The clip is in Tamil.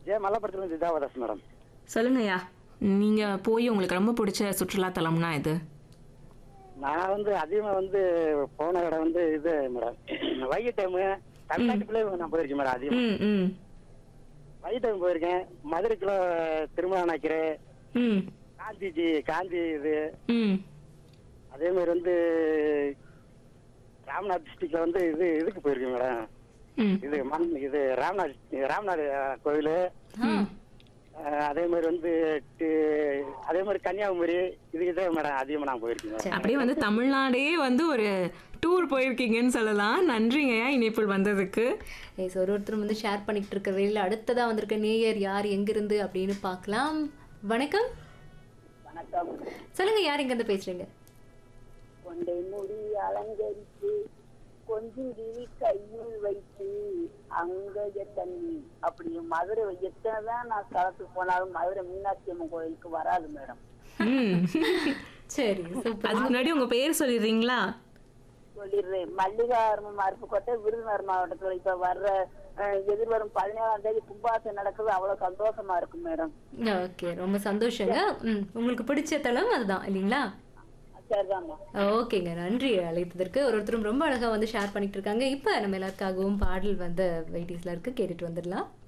ஜே மல்லபுரத்துல இருந்து தேவதாஸ் மேடம் சொல்லுங்கய்யா நீங்க போய் உங்களுக்கு ரொம்ப பிடிச்ச சுற்றுலா தலம்னா இது நான் வந்து அதிகமா வந்து போன இடம் வந்து இது மேடம் வைகை டைமு தமிழ்நாட்டுக்குள்ளே நான் போயிருக்கேன் மேடம் அதிகமா ம் ம் வைகை டைம் போயிருக்கேன் மதுரைக்குள்ள திருமண நாய்க்கரு ம் காந்திஜி காந்தி இது ம் அதே மாதிரி வந்து ராம்நாத் டிஸ்ட்ரிக்ட்ல வந்து இது இதுக்கு போயிருக்கேன் மேடம் ம் இது மண் இது ராம்நாத் ராம்நாத் கோயில் அதே மாதிரி வந்து டி- அதே மாதிரி கன்னியாகுமரி இதுக்கு தான் மேடம் அதிகமாக நான் போயிருக்கேன் மேடம். அப்படியே வந்து தமிழ்நாடே வந்து ஒரு டூர் போயிருக்கீங்கன்னு சொல்லலாம் நன்றிங்கய்யா இணைப்பில் வந்ததுக்கு எஸ் ஒரு ஒருத்தரும் வந்து ஷேர் பண்ணிக்கிட்டு இருக்க வேலையில் அடுத்ததாக வந்திருக்க நேயர் யார் எங்கிருந்து அப்படின்னு பார்க்கலாம் வணக்கம் வணக்கம் சொல்லுங்க யார் எங்கேருந்து பேசுறீங்க கொண்டை முடி அலங்கரித்து கொஞ்சிடி கையில் வைத்து அங்கஜ தண்ணி அப்படி மதுரை எத்தனை தான் நான் ஸ்தலத்துக்கு போனாலும் மதுரை மீனாட்சி அம்மன் கோயிலுக்கு வராது மேடம் ம் சரி சூப்பர் அதுக்கு முன்னாடி உங்க பேர் சொல்லிடுறீங்களா சொல்லிடுறேன் மல்லிகார்மம் அருப்புக்கோட்டை விருதுநகர் மாவட்டத்துல இப்ப வர்ற அஹ், எதிர்வரும் பதினேழாம் தேதி கும்பாசம் நடக்குது அவ்வளவு சந்தோஷமா இருக்கும் மேடம் ஓகே ரொம்ப சந்தோஷங்க ம் உங்களுக்கு பிடிச்ச தலம் அதுதான் இல்லைங்களா சரிதாம்மா ஓகேங்க நன்றி அழைத்ததற்கு ஒரு ஒருத்தரும் ரொம்ப அழகா வந்து ஷேர் பண்ணிட்டு இருக்காங்க இப்போ நம்ம எல்லாருக்காகவும் பாடல் வந்து வெயிட்டிஸ்ல இருக்கு கேட்டுட்டு வந்துடலாம்